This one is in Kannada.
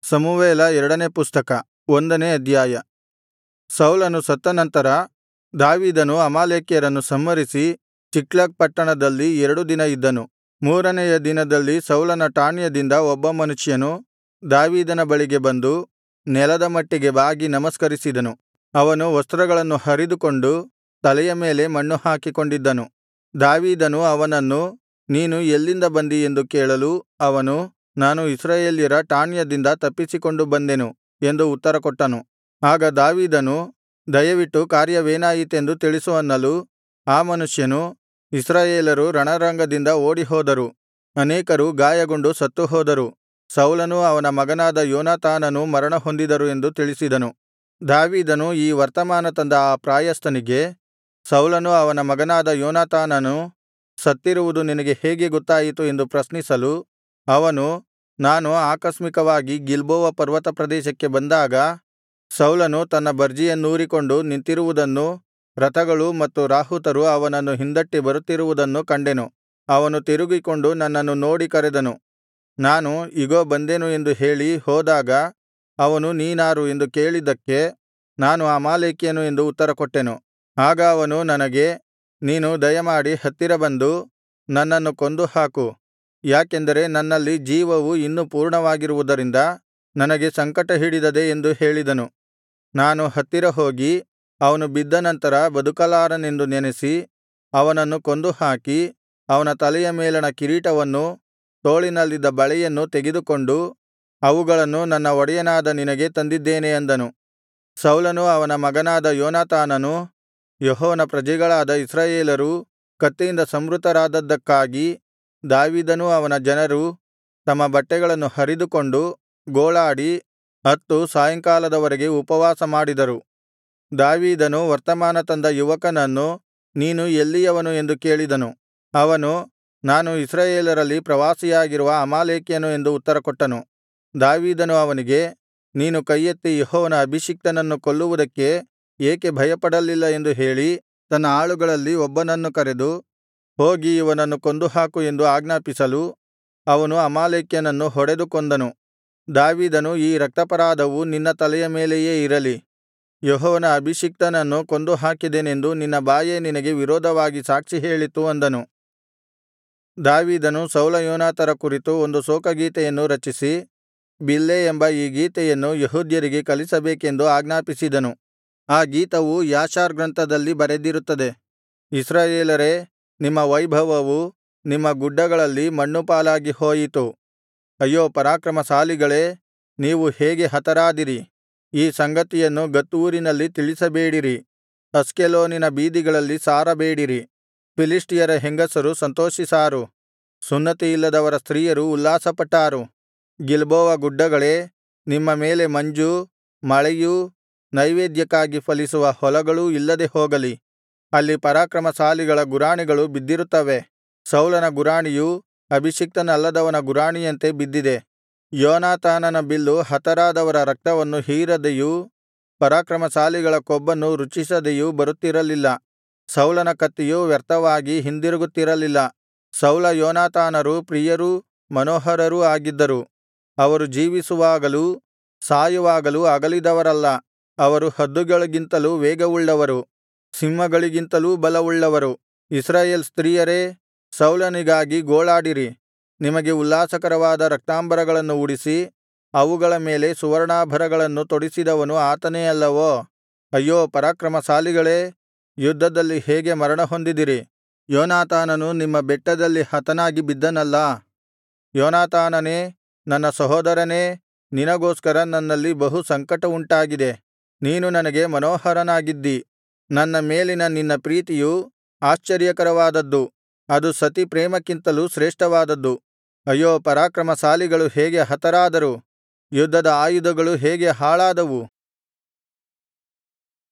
ಸಮುವೇಲ ಎರಡನೇ ಪುಸ್ತಕ ಒಂದನೇ ಅಧ್ಯಾಯ ಸೌಲನು ಸತ್ತ ನಂತರ ದಾವೀದನು ಅಮಾಲೇಕ್ಯರನ್ನು ಸಂಹರಿಸಿ ಚಿಕ್ಲಗ್ ಪಟ್ಟಣದಲ್ಲಿ ಎರಡು ದಿನ ಇದ್ದನು ಮೂರನೆಯ ದಿನದಲ್ಲಿ ಸೌಲನ ಠಾಣ್ಯದಿಂದ ಒಬ್ಬ ಮನುಷ್ಯನು ದಾವೀದನ ಬಳಿಗೆ ಬಂದು ನೆಲದ ಮಟ್ಟಿಗೆ ಬಾಗಿ ನಮಸ್ಕರಿಸಿದನು ಅವನು ವಸ್ತ್ರಗಳನ್ನು ಹರಿದುಕೊಂಡು ತಲೆಯ ಮೇಲೆ ಮಣ್ಣು ಹಾಕಿಕೊಂಡಿದ್ದನು ದಾವೀದನು ಅವನನ್ನು ನೀನು ಎಲ್ಲಿಂದ ಬಂದಿ ಎಂದು ಕೇಳಲು ಅವನು ನಾನು ಇಸ್ರಾಯೇಲ್ಯರ ಠಾಣ್ಯದಿಂದ ತಪ್ಪಿಸಿಕೊಂಡು ಬಂದೆನು ಎಂದು ಉತ್ತರಕೊಟ್ಟನು ಆಗ ದಾವೀದನು ದಯವಿಟ್ಟು ಕಾರ್ಯವೇನಾಯಿತೆಂದು ತಿಳಿಸು ಅನ್ನಲು ಆ ಮನುಷ್ಯನು ಇಸ್ರಾಯೇಲರು ರಣರಂಗದಿಂದ ಓಡಿಹೋದರು ಅನೇಕರು ಗಾಯಗೊಂಡು ಸತ್ತುಹೋದರು ಸೌಲನೂ ಅವನ ಮಗನಾದ ಯೋನಾತಾನನೂ ಮರಣಹೊಂದಿದರು ಎಂದು ತಿಳಿಸಿದನು ದಾವೀದನು ಈ ವರ್ತಮಾನ ತಂದ ಆ ಪ್ರಾಯಸ್ಥನಿಗೆ ಸೌಲನೂ ಅವನ ಮಗನಾದ ಯೋನಾತಾನನೂ ಸತ್ತಿರುವುದು ನಿನಗೆ ಹೇಗೆ ಗೊತ್ತಾಯಿತು ಎಂದು ಪ್ರಶ್ನಿಸಲು ಅವನು ನಾನು ಆಕಸ್ಮಿಕವಾಗಿ ಗಿಲ್ಬೋವ ಪರ್ವತ ಪ್ರದೇಶಕ್ಕೆ ಬಂದಾಗ ಸೌಲನು ತನ್ನ ಬರ್ಜಿಯನ್ನೂರಿಕೊಂಡು ನಿಂತಿರುವುದನ್ನೂ ರಥಗಳು ಮತ್ತು ರಾಹುತರು ಅವನನ್ನು ಹಿಂದಟ್ಟಿ ಬರುತ್ತಿರುವುದನ್ನೂ ಕಂಡೆನು ಅವನು ತಿರುಗಿಕೊಂಡು ನನ್ನನ್ನು ನೋಡಿ ಕರೆದನು ನಾನು ಇಗೋ ಬಂದೆನು ಎಂದು ಹೇಳಿ ಹೋದಾಗ ಅವನು ನೀನಾರು ಎಂದು ಕೇಳಿದ್ದಕ್ಕೆ ನಾನು ಅಮಾಲೇಕ್ಯನು ಎಂದು ಉತ್ತರಕೊಟ್ಟೆನು ಆಗ ಅವನು ನನಗೆ ನೀನು ದಯಮಾಡಿ ಹತ್ತಿರ ಬಂದು ನನ್ನನ್ನು ಕೊಂದು ಹಾಕು ಯಾಕೆಂದರೆ ನನ್ನಲ್ಲಿ ಜೀವವು ಇನ್ನೂ ಪೂರ್ಣವಾಗಿರುವುದರಿಂದ ನನಗೆ ಸಂಕಟ ಹಿಡಿದದೆ ಎಂದು ಹೇಳಿದನು ನಾನು ಹತ್ತಿರ ಹೋಗಿ ಅವನು ಬಿದ್ದ ನಂತರ ಬದುಕಲಾರನೆಂದು ನೆನಸಿ ಅವನನ್ನು ಕೊಂದುಹಾಕಿ ಅವನ ತಲೆಯ ಮೇಲಣ ಕಿರೀಟವನ್ನೂ ತೋಳಿನಲ್ಲಿದ್ದ ಬಳೆಯನ್ನೂ ತೆಗೆದುಕೊಂಡು ಅವುಗಳನ್ನು ನನ್ನ ಒಡೆಯನಾದ ನಿನಗೆ ತಂದಿದ್ದೇನೆ ಅಂದನು ಸೌಲನೂ ಅವನ ಮಗನಾದ ಯೋನಾತಾನನೂ ಯೆಹೋವನ ಪ್ರಜೆಗಳಾದ ಇಸ್ರಾಯೇಲರೂ ಕತ್ತಿಯಿಂದ ಸಂಹೃತರಾದದ್ದಕ್ಕಾಗಿ ದಾವೀದನೂ ಅವನ ಜನರೂ ತಮ್ಮ ಬಟ್ಟೆಗಳನ್ನು ಹರಿದುಕೊಂಡು ಗೋಳಾಡಿ ಅತ್ತು ಸಾಯಂಕಾಲದವರೆಗೆ ಉಪವಾಸ ಮಾಡಿದರು ದಾವೀದನು ವರ್ತಮಾನ ತಂದ ಯುವಕನನ್ನು ನೀನು ಎಲ್ಲಿಯವನು ಎಂದು ಕೇಳಿದನು ಅವನು ನಾನು ಇಸ್ರಾಯೇಲರಲ್ಲಿ ಪ್ರವಾಸಿಯಾಗಿರುವ ಅಮಾಲೇಕ್ಯನು ಎಂದು ಉತ್ತರಕೊಟ್ಟನು ದಾವೀದನು ಅವನಿಗೆ ನೀನು ಕೈಯೆತ್ತಿ ಯೆಹೋವನ ಅಭಿಷಿಕ್ತನನ್ನು ಕೊಲ್ಲುವುದಕ್ಕೆ ಏಕೆ ಭಯಪಡಲಿಲ್ಲ ಎಂದು ಹೇಳಿ ತನ್ನ ಆಳುಗಳಲ್ಲಿ ಒಬ್ಬನನ್ನು ಕರೆದು ಹೋಗಿ ಇವನನ್ನು ಕೊಂದುಹಾಕು ಎಂದು ಆಜ್ಞಾಪಿಸಲು ಅವನು ಅಮಾಲೇಕ್ಯನನ್ನು ಹೊಡೆದು ಕೊಂದನು ದಾವೀದನು ಈ ರಕ್ತಾಪರಾಧವು ನಿನ್ನ ತಲೆಯ ಮೇಲೆಯೇ ಇರಲಿ ಯೆಹೋವನ ಅಭಿಷಿಕ್ತನನ್ನು ಕೊಂದು ಹಾಕಿದೆನೆಂದು ನಿನ್ನ ಬಾಯೇ ನಿನಗೆ ವಿರೋಧವಾಗಿ ಸಾಕ್ಷಿ ಹೇಳಿತು ಅಂದನು ದಾವೀದನು ಸೌಲ ಯೋನಾತರ ಕುರಿತು ಒಂದು ಶೋಕಗೀತೆಯನ್ನು ರಚಿಸಿ ಬಿಲ್ಲೆ ಎಂಬ ಈ ಗೀತೆಯನ್ನು ಯೆಹೂದ್ಯರಿಗೆ ಕಲಿಸಬೇಕೆಂದು ಆಜ್ಞಾಪಿಸಿದನು ಆ ಗೀತವು ಯಾಷಾರ್ ಗ್ರಂಥದಲ್ಲಿ ಬರೆದಿರುತ್ತದೆ ಇಸ್ರಾಯೇಲರೇ ನಿಮ್ಮ ವೈಭವವು ನಿಮ್ಮ ಗುಡ್ಡಗಳಲ್ಲಿ ಮಣ್ಣುಪಾಲಾಗಿ ಹೋಯಿತು ಅಯ್ಯೋ ಪರಾಕ್ರಮಶಾಲಿಗಳೇ ನೀವು ಹೇಗೆ ಹತರಾದಿರಿ ಈ ಸಂಗತಿಯನ್ನು ಗತ್ ಊರಿನಲ್ಲಿ ತಿಳಿಸಬೇಡಿರಿ ಅಷ್ಕೆಲೋನಿನ ಬೀದಿಗಳಲ್ಲಿ ಸಾರಬೇಡಿರಿ ಫಿಲಿಷ್ಟಿಯರ ಹೆಂಗಸರು ಸಂತೋಷಿಸಾರು ಸುನ್ನತಿಯಿಲ್ಲದವರ ಸ್ತ್ರೀಯರು ಉಲ್ಲಾಸಪಟ್ಟಾರು ಗಿಲ್ಬೋವ ಗುಡ್ಡಗಳೇ ನಿಮ್ಮ ಮೇಲೆ ಮಂಜೂ ಮಳೆಯೂ ನೈವೇದ್ಯಕ್ಕಾಗಿ ಫಲಿಸುವ ಹೊಲಗಳೂ ಇಲ್ಲದೆ ಹೋಗಲಿ ಅಲ್ಲಿ ಪರಾಕ್ರಮಶಾಲಿಗಳ ಗುರಾಣಿಗಳು ಬಿದ್ದಿರುತ್ತವೆ ಸೌಲನ ಗುರಾಣಿಯು ಅಭಿಷಿಕ್ತನಲ್ಲದವನ ಗುರಾಣಿಯಂತೆ ಬಿದ್ದಿದೆ ಯೋನಾತಾನನ ಬಿಲ್ಲು ಹತರಾದವರ ರಕ್ತವನ್ನು ಹೀರದೆಯೂ ಪರಾಕ್ರಮಶಾಲಿಗಳ ಕೊಬ್ಬನ್ನು ರುಚಿಸದೆಯೂ ಬರುತ್ತಿರಲಿಲ್ಲ ಸೌಲನ ಕತ್ತಿಯು ವ್ಯರ್ಥವಾಗಿ ಹಿಂದಿರುಗುತ್ತಿರಲಿಲ್ಲ ಸೌಲ ಯೋನಾತಾನರು ಪ್ರಿಯರೂ ಮನೋಹರರೂ ಆಗಿದ್ದರು ಅವರು ಜೀವಿಸುವಾಗಲೂ ಸಾಯುವಾಗಲೂ ಅಗಲಿದವರಲ್ಲ ಅವರು ಹದ್ದುಗಳಿಗಿಂತಲೂ ವೇಗವುಳ್ಳವರು ಸಿಂಹಗಳಿಗಿಂತಲೂ ಬಲವುಳ್ಳವರು ಇಸ್ರಾಯೇಲ್ ಸ್ತ್ರೀಯರೇ ಸೌಲನಿಗಾಗಿ ಗೋಳಾಡಿರಿ ನಿಮಗೆ ಉಲ್ಲಾಸಕರವಾದ ರಕ್ತಾಂಬರಗಳನ್ನು ಉಡಿಸಿ ಅವುಗಳ ಮೇಲೆ ಸುವರ್ಣಾಭರಣಗಳನ್ನು ತೊಡಿಸಿದವನು ಆತನೇ ಅಲ್ಲವೋ ಅಯ್ಯೋ ಪರಾಕ್ರಮಶಾಲಿಗಳೇ ಯುದ್ಧದಲ್ಲಿ ಹೇಗೆ ಮರಣಹೊಂದಿದಿರಿ ಯೋನಾತಾನನು ನಿಮ್ಮ ಬೆಟ್ಟದಲ್ಲಿ ಹತನಾಗಿ ಬಿದ್ದನಲ್ಲಾ ಯೋನಾತಾನನೇ ನನ್ನ ಸಹೋದರನೇ ನಿನಗೋಸ್ಕರ ನನ್ನಲ್ಲಿ ಬಹು ಸಂಕಟವುಂಟಾಗಿದೆ ನೀನು ನನಗೆ ಮನೋಹರನಾಗಿದ್ದಿ ನನ್ನ ಮೇಲಿನ ನಿನ್ನ ಪ್ರೀತಿಯು ಆಶ್ಚರ್ಯಕರವಾದದ್ದು ಅದು ಸತಿ ಪ್ರೇಮಕ್ಕಿಂತಲೂ ಶ್ರೇಷ್ಠವಾದದ್ದು ಅಯ್ಯೋ ಪರಾಕ್ರಮಶಾಲಿಗಳು ಹೇಗೆ ಹತರಾದರು ಯುದ್ಧದ ಆಯುಧಗಳು ಹೇಗೆ ಹಾಳಾದವು